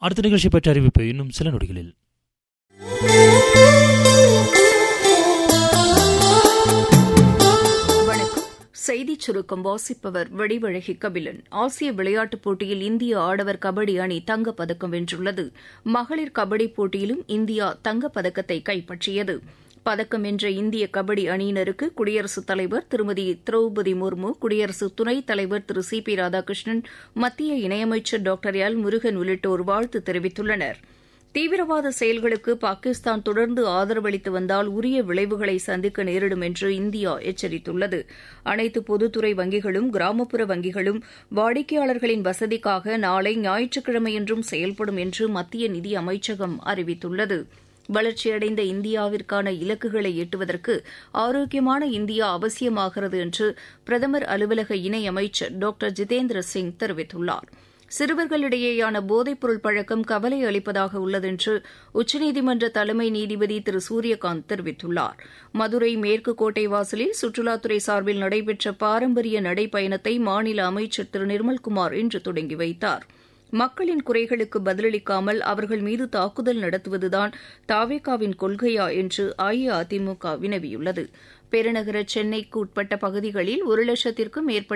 அடுத்த நிகழ்ச்சி பற்றிய அறிவிப்பு இன்னும் சில நொடிகளில் வணக்கம் செய்திச் சுருக்கம் வாசிப்பவர் வடிவழகி கபிலன் ஆசிய விளையாட்டுப் போட்டியில் இந்திய ஆடவர் கபடி அணி தங்கப்பதக்கம் வென்றுள்ளது மகளிர் கபடி போட்டியிலும் இந்தியா தங்கப்பதக்கத்தை கைப்பற்றியது பதக்கம் வென்ற இந்திய கபடி அணியினருக்கு குடியரசுத் தலைவர் திருமதி திரௌபதி முர்மு குடியரசு துணைத் தலைவர் திரு சி பி ராதாகிருஷ்ணன் மத்திய இணையமைச்சர் டாக்டர் எல் முருகன் உள்ளிட்டோர் வாழ்த்து தெரிவித்துள்ளனா் தீவிரவாத செயல்களுக்கு பாகிஸ்தான் தொடர்ந்து ஆதரவளித்து வந்தால் உரிய விளைவுகளை சந்திக்க நேரிடும் என்று இந்தியா எச்சரித்துள்ளது அனைத்து பொதுத்துறை வங்கிகளும் கிராமப்புற வங்கிகளும் வாடிக்கையாளர்களின் வசதிக்காக நாளை ஞாயிற்றுக்கிழமையன்றும் செயல்படும் என்று மத்திய நிதி அமைச்சகம் அறிவித்துள்ளது வளர்ச்சியடைந்த இந்தியாவிற்கான இலக்குகளை எட்டுவதற்கு ஆரோக்கியமான இந்தியா அவசியமாகிறது என்று பிரதமர் அலுவலக இணையமைச்சர் டாக்டர் ஜிதேந்திர சிங் தெரிவித்துள்ளாா் சிறுவர்களிடையேயான போதைப்பொருள் பழக்கம் கவலை அளிப்பதாக உள்ளதென்று உச்சநீதிமன்ற தலைமை நீதிபதி திரு சூரியகாந்த் தெரிவித்துள்ளார் மதுரை மேற்கு கோட்டை வாசலில் சுற்றுலாத்துறை சார்பில் நடைபெற்ற பாரம்பரிய நடைப்பயணத்தை மாநில அமைச்சர் திரு நிர்மல்குமார் இன்று தொடங்கி வைத்தார் மக்களின் குறைகளுக்கு பதிலளிக்காமல் அவர்கள் மீது தாக்குதல் நடத்துவதுதான் தாவேகாவின் கொள்கையா என்று அஇஅதிமுக வினவியுள்ளது பெருநகர சென்னைக்கு உட்பட்ட பகுதிகளில் ஒரு லட்சத்திற்கும் மேற்பட்ட